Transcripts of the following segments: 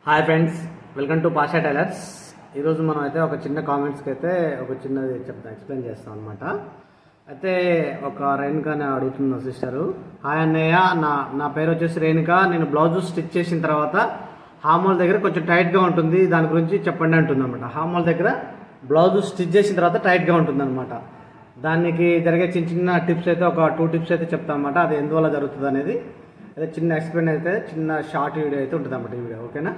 hi friends welcome to Pasha tailors ఈరోజు మనం అయితే ఒక చిన్న కామెంట్స్కి అయితే ఒక చిన్నది చెప్తాం ఎక్స్ప్లెయిన్ చేస్తాం అనమాట అయితే ఒక రేణుక అని అడుగుతుంది సిస్టరు హాయ్ అన్నయ్య నా నా పేరు వచ్చేసి రేణుక నేను బ్లౌజ్ స్టిచ్ చేసిన తర్వాత హామోల్ దగ్గర కొంచెం టైట్గా ఉంటుంది దాని గురించి చెప్పండి అంటుంది అనమాట హామోల్ దగ్గర బ్లౌజ్ స్టిచ్ చేసిన తర్వాత టైట్గా ఉంటుంది అనమాట దానికి జరిగే చిన్న చిన్న టిప్స్ అయితే ఒక టూ టిప్స్ అయితే చెప్తాం అనమాట అది ఎందువల్ల జరుగుతుంది అనేది అదే చిన్న ఎక్స్ప్లెయిన్ అయితే చిన్న షార్ట్ వీడియో అయితే ఉంటుంది అన్నమాట ఈ వీడియో ఓకేనా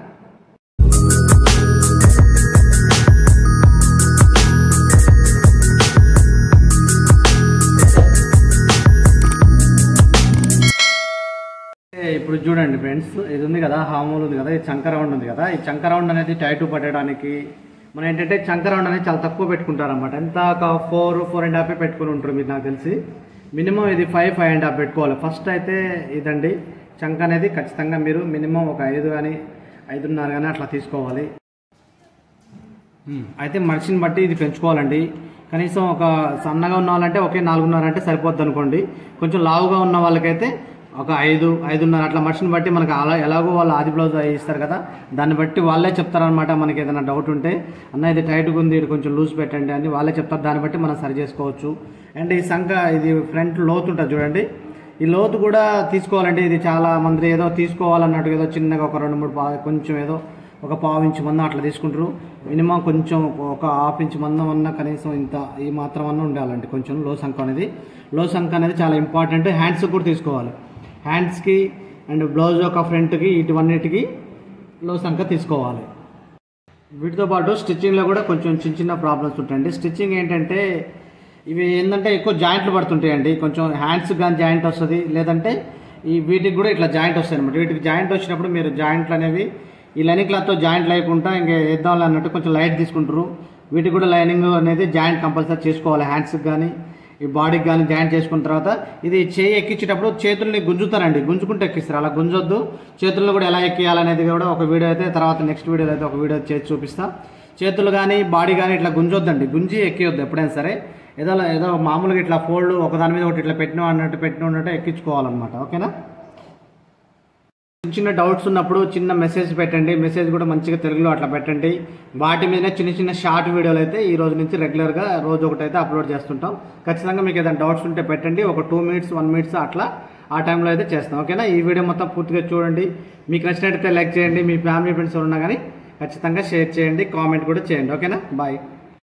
ఏ, ఇప్పుడు చూడండి ఫ్రెండ్స్ ఇది ఉంది కదా హామూల్ ఉంది కదా ఈ చంక రౌండ్ ఉంది కదా ఈ చంక రౌండ్ అనేది టైట్ పట్టడానికి మనం ఏంటంటే చంక రౌండ్ అనేది చాలా తక్కువ పెట్టుకుంటారు అనమాట ఎంత ఒక ఫోర్ ఫోర్ అండ్ హాఫ్ పెట్టుకుని ఉంటారు మీరు నాకు తెలిసి మినిమం ఇది ఫైవ్ ఫైవ్ అండ్ హాఫ్ పెట్టుకోవాలి ఫస్ట్ అయితే ఇదండి చంక అనేది ఖచ్చితంగా మీరు మినిమం ఒక ఐదు కానీ ఐదున్నర కానీ అట్లా తీసుకోవాలి అయితే మనిషిని బట్టి ఇది పెంచుకోవాలండి కనీసం ఒక సన్నగా ఉన్న వాళ్ళంటే ఒకే నాలుగున్నర అంటే సరిపోద్ది అనుకోండి కొంచెం లావుగా ఉన్న వాళ్ళకైతే ఒక ఐదు ఐదున్నర అట్లా మనిషిని బట్టి మనకి అలా ఎలాగో వాళ్ళు ఆది బ్లౌజ్ అవి ఇస్తారు కదా దాన్ని బట్టి వాళ్ళే చెప్తారనమాట మనకి ఏదైనా డౌట్ ఉంటే అన్న ఇది టైట్గా ఉంది ఇది కొంచెం లూజ్ పెట్టండి అని వాళ్ళే చెప్తారు దాన్ని బట్టి మనం సరి చేసుకోవచ్చు అండ్ ఈ సంఖ ఇది ఫ్రంట్ లోతు ఉంటుంది చూడండి ఈ లోతు కూడా తీసుకోవాలండి ఇది చాలా మంది ఏదో తీసుకోవాలన్నట్టు ఏదో చిన్నగా ఒక రెండు మూడు పా- కొంచెం ఏదో ఒక పావు ఇంచు మందం అట్లా తీసుకుంటారు మినిమం కొంచెం ఒక హాఫ్ ఇంచ్ మందం అన్న కనీసం ఇంత ఈ మాత్రం అన్న ఉండాలండి కొంచెం లో సంఖ అనేది లో సంఖ అనేది చాలా ఇంపార్టెంట్ హ్యాండ్స్ కూడా తీసుకోవాలి హ్యాండ్స్కి అండ్ బ్లౌజ్ యొక్క ఫ్రంట్కి ఇటువన్నిటికి లో సంఖ తీసుకోవాలి వీటితో పాటు స్టిచ్చింగ్లో కూడా కొంచెం చిన్న చిన్న ప్రాబ్లమ్స్ ఉంటాయండి స్టిచ్చింగ్ ఏంటంటే ఇవి ఏంటంటే ఎక్కువ జాయింట్లు పడుతుంటాయండి కొంచెం హ్యాండ్స్ కానీ జాయింట్ వస్తుంది లేదంటే ఈ వీటికి కూడా ఇట్లా జాయింట్ వస్తాయి అనమాట వీటికి జాయింట్ వచ్చినప్పుడు మీరు జాయింట్లు అనేవి ఈ లైనింగ్ క్లాత్తో జాయింట్ లేకుండా ఇంకా వేద్దాం అన్నట్టు కొంచెం లైట్ తీసుకుంటారు వీటికి కూడా లైనింగ్ అనేది జాయింట్ కంపల్సరీ చేసుకోవాలి హ్యాండ్స్కి కానీ ఈ బాడీకి కానీ జాయింట్ చేసుకున్న తర్వాత ఇది చేయి ఎక్కించేటప్పుడు చేతుల్ని గుంజుతారండి గుంజుకుంటూ ఎక్కిస్తారు అలా గుంజొద్దు చేతులను కూడా ఎలా ఎక్కియాలనేది కూడా ఒక వీడియో అయితే తర్వాత నెక్స్ట్ వీడియోలో అయితే ఒక వీడియో చేసి చూపిస్తా చేతులు కానీ బాడీ కానీ ఇట్లా గుంజొద్దండి గుంజి ఎక్కియొద్దు ఎప్పుడైనా సరే ఏదో ఏదో మామూలుగా ఇట్లా ఫోల్డ్ ఒకదాని మీద ఒకటి ఇట్లా పెట్టిన అన్నట్టు పెట్టిన ఉన్నట్టు ఎక్కించుకోవాలన్నమాట ఓకేనా చిన్న చిన్న డౌట్స్ ఉన్నప్పుడు చిన్న మెసేజ్ పెట్టండి మెసేజ్ కూడా మంచిగా తెలుగులో అట్లా పెట్టండి వాటి మీద చిన్న చిన్న షార్ట్ వీడియోలు అయితే ఈ రోజు నుంచి రెగ్యులర్గా రోజు ఒకటి అయితే అప్లోడ్ చేస్తుంటాం ఖచ్చితంగా మీకు ఏదైనా డౌట్స్ ఉంటే పెట్టండి ఒక టూ మినిట్స్ వన్ మినిట్స్ అట్లా ఆ టైంలో అయితే చేస్తాం ఓకేనా ఈ వీడియో మొత్తం పూర్తిగా చూడండి మీకు నచ్చినట్టయితే లైక్ చేయండి మీ ఫ్యామిలీ ఫ్రెండ్స్ ఉన్నా కానీ ఖచ్చితంగా షేర్ చేయండి కామెంట్ కూడా చేయండి ఓకేనా బాయ్